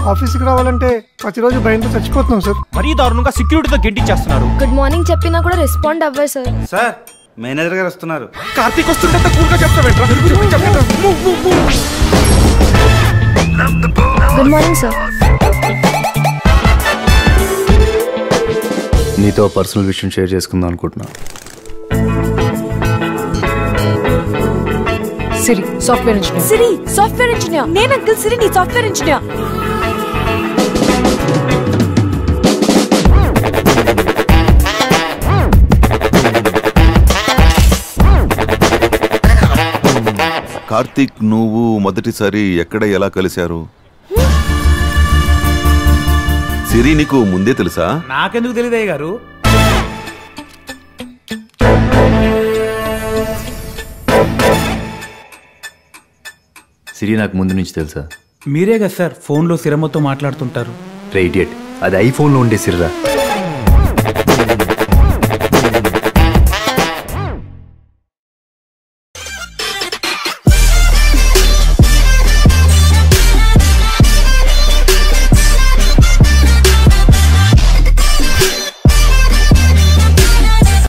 ఆఫీస్కి రావాలంటే ప్రతిరోజు భయంతో చచ్చిపోతున్నాం సార్ మరీ దారుణంగా సెక్యూరిటీతో గెంటిచ్చేస్తున్నారు గుడ్ మార్నింగ్ చెప్పినా కూడా రెస్పాండ్ అవ్వరు సార్ సార్ మేనేజర్ గారు వస్తున్నారు కార్తీక్ వస్తుంటే కూల్గా చెప్తావేంట్రా చెప్పు, చెప్పు. Move, move, move. Good morning sir నీతో పర్సనల్ విషయం షేర్ చేసుకుందాం అనుకుంటున్నా Siri software engineer Siri software engineer నేను అంకుల్ సిరి నీ సాఫ్ట్వేర్ ఇంజనీర్ కార్తీక్ నువ్వు మొదటిసారి ఎక్కడ ఎలా కలిశారు సిరి నీకు ముందే తెలుసా నాకెందుకు తెలియదయ్య గారు సిరి నాకు ముందు నుంచి తెలుసా మీరే కదా సార్ ఫోన్లో సిరమ్మతో మాట్లాడుతుంటారు రే ఇడియట్ అది ఐఫోన్లో ఉండే సిర్రా